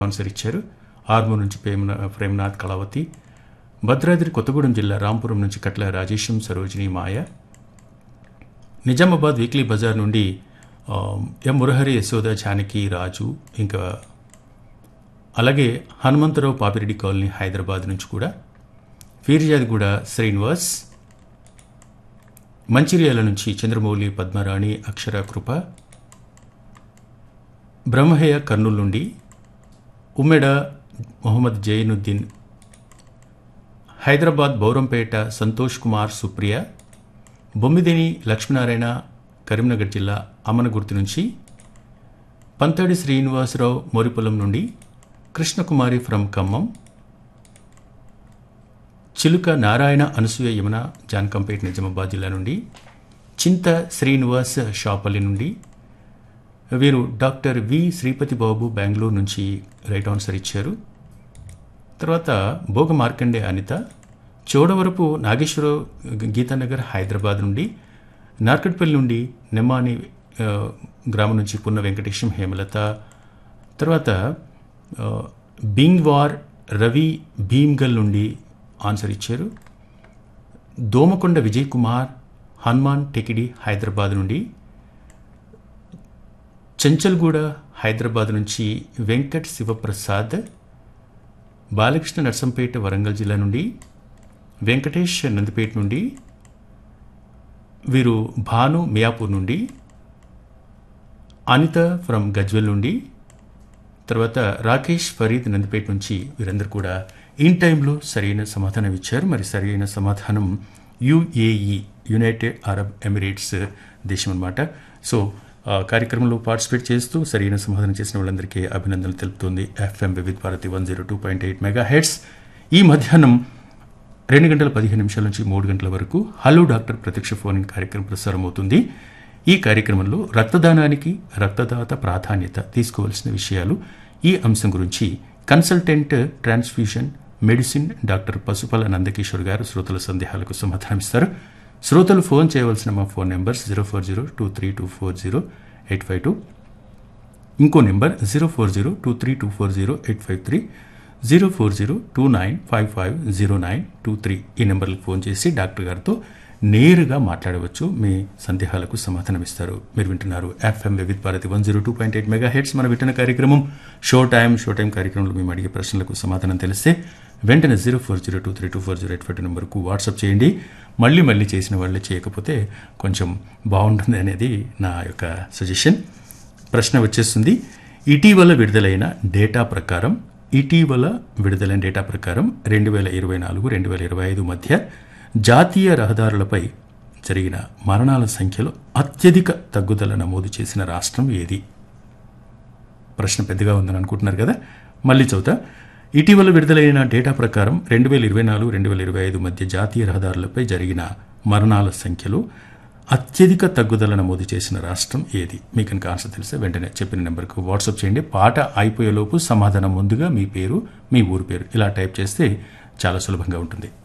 answer ఇచ్చారు ఆర్మూర్ నుంచి ప్రేమ ప్రేమనాథ్ కళావతి భద్రాద్రి కొత్తగూడెం జిల్లా రాంపురం నుంచి కట్ల రాజేశం సరోజిని మాయ నిజామాబాద్ వీక్లీ బజార్ నుండి ఆ, ఎం మురహరి యశోద జానకి రాజు ఇంకా అలాగే హనుమంతరావు పాపిరెడ్డి కాలనీ హైదరాబాద్ నుంచి కూడా ఫీర్జాదిగూడ శ్రీనివాస్ మంచిర్యాల నుంచి చంద్రమౌళి పద్మరాణి అక్షర కృప బ్రహ్మహయ కర్నూలు నుండి ఉమ్మెడ మొహమ్మద్ జైనుద్దీన్ హైదరాబాద్ బౌరంపేట సంతోష్ కుమార్ సుప్రియ బొమ్మిదిని లక్ష్మీనారాయణ కరీంనగర్ జిల్లా అమనగుర్తి నుంచి పంతాడి శ్రీనివాసరావు మోరిపొలం నుండి కృష్ణకుమారి ఫ్రమ్ ఖమ్మం చిలుక నారాయణ అనసూయ యమున జాన్కంపేట్ నిజామాబాద్ జిల్లా నుండి చింత శ్రీనివాస్ షాపల్లి నుండి వీరు డాక్టర్ వి శ్రీపతి బాబు బెంగళూరు నుంచి రైట్ ఆన్సర్ ఇచ్చారు తర్వాత భోగ మార్కండే అనిత చోడవరపు నాగేశ్వరరావు గీతానగర్ హైదరాబాద్ నుండి నార్కట్పల్లి నుండి నెమ్మాని ఆ, గ్రామం నుంచి పున్న వెంకటేశం హేమలత తర్వాత ఆ, బింగ్వార్ రవి భీమ్గల్ నుండి ఆన్సర్ ఇచ్చారు దోమకొండ విజయ్ కుమార్ హనుమాన్ టెకిడి హైదరాబాద్ నుండి చెంచల్గూడ హైదరాబాద్ నుంచి వెంకట్ శివప్రసాద్ బాలకృష్ణ నర్సంపేట వరంగల్ జిల్లా నుండి వెంకటేష్ నందిపేట నుండి వీరు భాను మియాపూర్ నుండి అనిత ఫ్రమ్ గజ్వెల్ నుండి తర్వాత రాకేష్ ఫరీద్ నందిపేట నుంచి వీరందరూ కూడా ఇన్ టైంలో సరైన సమాధానం ఇచ్చారు మరి సరైన సమాధానం యుఏఈ యునైటెడ్ అరబ్ ఎమిరేట్స్ దేశం అన్నమాట సో ఆ కార్యక్రమంలో పార్టిసిపేట్ చేస్తూ సరైన సమాధానం చేసిన వాళ్ళందరికీ అభినందనలు తెలుపుతోంది FM Vividh Bharati one zero two point eight mega heads ఈ మధ్యాహ్నం రెండు గంటల పదిహేను నిమిషాల నుంచి మూడు గంటల వరకు హలో డాక్టర్ ప్రత్యక్ష ఫోన్ ఇన్ కార్యక్రమం ప్రసారం అవుతుంది ఈ కార్యక్రమంలో రక్తదానానికి రక్తదాత ప్రాధాన్యత తీసుకోవాల్సిన విషయాలు ఈ అంశం గురించి consultant transfusion medicine doctor Pasupala Nandakishore garu శ్రోతల సందేహాలకు సమాధానమిస్తారు శ్రోతలు ఫోన్ చేయవలసిన మా phone numbers zero four zero two three two four zero eight five two ఇంకో number zero four zero two three two four zero eight five three zero four zero two nine five five zero nine two three ఈ నెంబర్లకు phone చేసి doctor గారితో నేరుగా మాట్లాడవచ్చు మీ సందేహాలకు సమాధానం ఇస్తారు మీరు వింటున్నారు FM Vividh Bharati one zero two point eight mega heads మన వింటున్న కార్యక్రమం షో టైం షో టైం కార్యక్రమంలో మేము అడిగే ప్రశ్నలకు సమాధానం తెలిస్తే వెంటనే zero four zero two three two four zero eight five two నెంబర్కు వాట్సాప్ చేయండి మళ్ళీ మళ్ళీ చేసిన వాళ్ళే చేయకపోతే కొంచెం బాగుంటుంది అనేది నా యొక్క సజెషన్ ప్రశ్న వచ్చేస్తుంది ఇటీవల విడుదలైన డేటా ప్రకారం ఇటీవల విడుదలైన డేటా ప్రకారం రెండు వేల ఇరవై నాలుగు రెండు వేల ఇరవై ఐదు మధ్య జాతీయ రహదారులపై జరిగిన మరణాల సంఖ్యలో అత్యధిక తగ్గుదల నమోదు చేసిన రాష్ట్రం ఏది ప్రశ్న పెద్దగా ఉందని అనుకుంటున్నారు కదా మళ్ళీ చదువుతా ఇటీవల విడుదలైన డేటా ప్రకారం రెండు వేల ఇరవై నాలుగు రెండు వేల ఇరవై ఐదు మధ్య జాతీయ రహదారులపై జరిగిన మరణాల సంఖ్యలో అత్యధిక తగ్గుదల నమోదు చేసిన రాష్ట్రం ఏది మీకు కనుక ఆన్సర్ తెలిస్తే వెంటనే చెప్పిన నెంబర్కు వాట్సాప్ చేయండి పాట అయిపోయేలోపు సమాధానం ముందుగా మీ పేరు మీ ఊరు పేరు ఇలా టైప్ చేస్తే చాలా సులభంగా ఉంటుంది